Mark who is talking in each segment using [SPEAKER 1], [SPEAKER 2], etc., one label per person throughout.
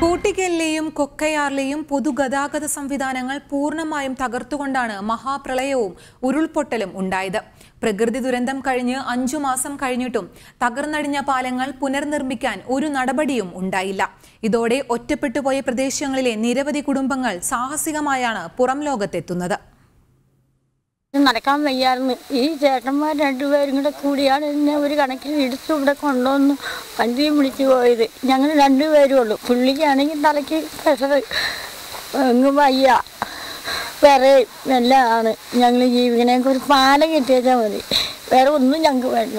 [SPEAKER 1] കൂട്ടിക്കലിലെയും കൊക്കയാറിലെയും പൊതുഗതാഗത സംവിധാനങ്ങൾ പൂർണ്ണമായും തകർത്തുകൊണ്ടാണ് മഹാപ്രളയവും ഉരുൾപൊട്ടലും ഉണ്ടായത് പ്രകൃതി ദുരന്തം കഴിഞ്ഞ് അഞ്ചു മാസം കഴിഞ്ഞിട്ടും തകർന്നടിഞ്ഞ പാലങ്ങൾ പുനർനിർമ്മിക്കാൻ ഒരു നടപടിയും ഉണ്ടായില്ല ഇതോടെ ഒറ്റപ്പെട്ടുപോയ പ്രദേശങ്ങളിലെ നിരവധി കുടുംബങ്ങൾ സാഹസികമായാണ് പുറം ലോകത്തെത്തുന്നത്
[SPEAKER 2] നടക്കാൻ വയ്യായിരുന്നു ഈ ചേട്ടന്മാർ രണ്ടുപേരും കൂടെ കൂടിയാണ് എന്നെ ഒരു കണക്കിൽ ഇടിച്ചു ഇവിടെ കൊണ്ടുവന്ന് വണ്ടിയും വിളിച്ചു പോയത് ഞങ്ങൾ രണ്ടുപേരും ഉള്ളൂ പുള്ളിക്കാണെങ്കിൽ തലയ്ക്ക് പ്രഷർ എങ്ങും വയ്യ വേറെ എല്ലാം ആണ് ഞങ്ങൾ ജീവിക്കണേക്ക് ഒരു പാലം കിട്ടിയേച്ചാൽ മതി വേറെ ഒന്നും ഞങ്ങൾക്ക് വേണ്ട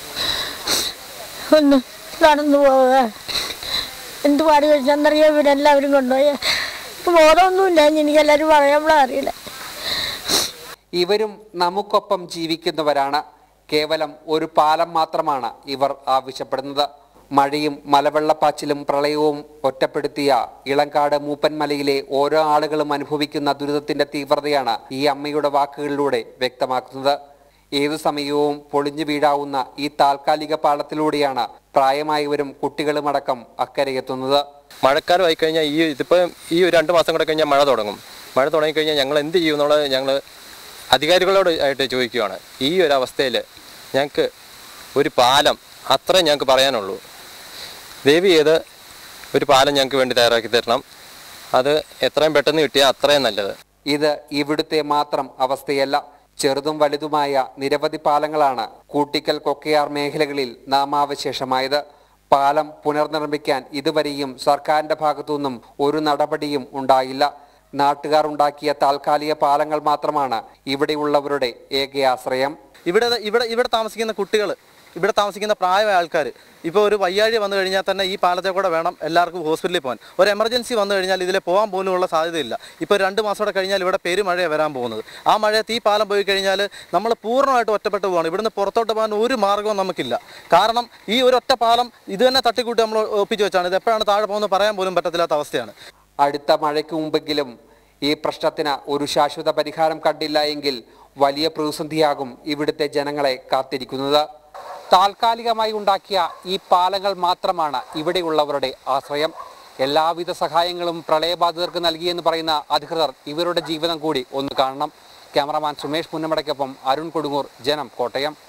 [SPEAKER 2] ഒന്ന് നടന്നു പോവുക എന്ത് പാട് കഴിച്ചെന്നറിയാം ഇവരെല്ലാവരും കൊണ്ടുപോയ ബോധമൊന്നുമില്ല എനിക്ക് എല്ലാവരും പറയുമ്പോഴും അറിയില്ല
[SPEAKER 3] ഇവരും നമുക്കൊപ്പം ജീവിക്കുന്നവരാണ് കേവലം ഒരു പാലം മാത്രമാണ് ഇവർ ആവശ്യപ്പെടുന്നത് മഴയും മലവെള്ളപ്പാച്ചിലും പ്രളയവും ഒറ്റപ്പെടുത്തിയ ഇളങ്കാട് മൂപ്പൻമലയിലെ ഓരോ ആളുകളും അനുഭവിക്കുന്ന ദുരിതത്തിന്റെ തീവ്രതയാണ് ഈ അമ്മയുടെ വാക്കുകളിലൂടെ വ്യക്തമാക്കുന്നത് ഏതു സമയവും പൊളിഞ്ഞു വീഴാവുന്ന ഈ താൽക്കാലിക പാലത്തിലൂടെയാണ് പ്രായമായവരും കുട്ടികളുമടക്കം അക്കരയെത്തുന്നത്
[SPEAKER 4] മഴക്കാലം ആയി കഴിഞ്ഞാൽ ഈ ഇതിപ്പോൾ ഈ ഒരു രണ്ട് മാസം കൂടെ കഴിഞ്ഞാൽ മഴ തുടങ്ങും മഴ തുടങ്ങിക്കഴിഞ്ഞാൽ ഞങ്ങൾ എന്ത് ചെയ്യും എന്നുള്ളത് ഞങ്ങൾ അധികാരികളോട് ആയിട്ട് ചോദിക്കുകയാണ് ഈ ഒരു അവസ്ഥയിൽ ഞങ്ങൾക്ക് ഒരു പാലം അത്രേ ഞങ്ങൾക്ക് പറയാനുള്ളൂ ദയവ് ചെയ്ത് ഒരു പാലം ഞങ്ങൾക്ക് വേണ്ടി തയ്യാറാക്കി തരണം അത് എത്രയും പെട്ടെന്ന് കിട്ടിയാൽ അത്രയും നല്ലത്
[SPEAKER 3] ഇത് ഇവിടുത്തെ മാത്രം അവസ്ഥയല്ല ചെറുതും വലുതുമായ നിരവധി പാലങ്ങളാണ് കൂട്ടിക്കൽ കൊക്കയാർ മേഖലകളിൽ നാമാവശേഷമായത് പാലം പുനർനിർമ്മിക്കാൻ ഇതുവരെയും സർക്കാരിന്റെ ഭാഗത്തുനിന്നും ഒരു നടപടിയും ഉണ്ടായില്ല നാട്ടുകാർ ഉണ്ടാക്കിയ താൽക്കാലിക പാലങ്ങൾ മാത്രമാണ് ഇവിടെയുള്ളവരുടെ ഏക ആശ്രയം
[SPEAKER 5] ഇവിടെ ഇവിടെ ഇവിടെ താമസിക്കുന്ന കുട്ടികൾ ഇവിടെ താമസിക്കുന്ന പ്രായമായ ആൾക്കാർ ഇപ്പോൾ ഒരു വയ്യാഴി വന്നു കഴിഞ്ഞാൽ തന്നെ ഈ പാലത്തെ കൂടെ വേണം എല്ലാവർക്കും ഹോസ്പിറ്റലിൽ പോകാൻ ഒരു എമർജൻസി വന്നു കഴിഞ്ഞാൽ ഇതിലെ പോകാൻ പോലുമുള്ള സാധ്യതയില്ല ഇപ്പോൾ രണ്ട് മാസം കൂടെ കഴിഞ്ഞാൽ ഇവിടെ പെരുമഴയാണ് വരാൻ പോകുന്നത് ആ മഴയത്ത് ഈ പാലം പോയി കഴിഞ്ഞാൽ നമ്മൾ പൂർണ്ണമായിട്ട് ഒറ്റപ്പെട്ടു പോകണം ഇവിടുന്ന് പുറത്തോട്ട് പോകാൻ ഒരു മാർഗവും നമുക്കില്ല കാരണം ഈ ഒരു ഒറ്റ പാലം ഇത് തന്നെ തട്ടിക്കൂട്ടി നമ്മൾ ഒപ്പിച്ച് വെച്ചാണ് ഇത് എപ്പോഴാണ് താഴെ പോകുന്നത് പറയാൻ പോലും പറ്റത്തില്ലാത്ത അവസ്ഥയാണ്
[SPEAKER 3] അടുത്ത മഴയ്ക്ക് മുമ്പെങ്കിലും ഈ പ്രശ്നത്തിന് ഒരു ശാശ്വത പരിഹാരം കണ്ടില്ല എങ്കിൽ വലിയ പ്രതിസന്ധിയാകും ഇവിടുത്തെ ജനങ്ങളെ കാത്തിരിക്കുന്നത് താൽക്കാലികമായി ഉണ്ടാക്കിയ ഈ പാലങ്ങൾ മാത്രമാണ് ഇവിടെയുള്ളവരുടെ ആശ്രയം എല്ലാവിധ സഹായങ്ങളും പ്രളയബാധിതർക്ക് നൽകിയെന്ന് പറയുന്ന അധികൃതർ ഇവരുടെ ജീവിതം കൂടി ഒന്ന് കാണണം ക്യാമറമാൻ സുമേഷ് പുന്നമടയ്ക്കൊപ്പം അരുൺ കൊടുങ്ങൂർ ജനം കോട്ടയം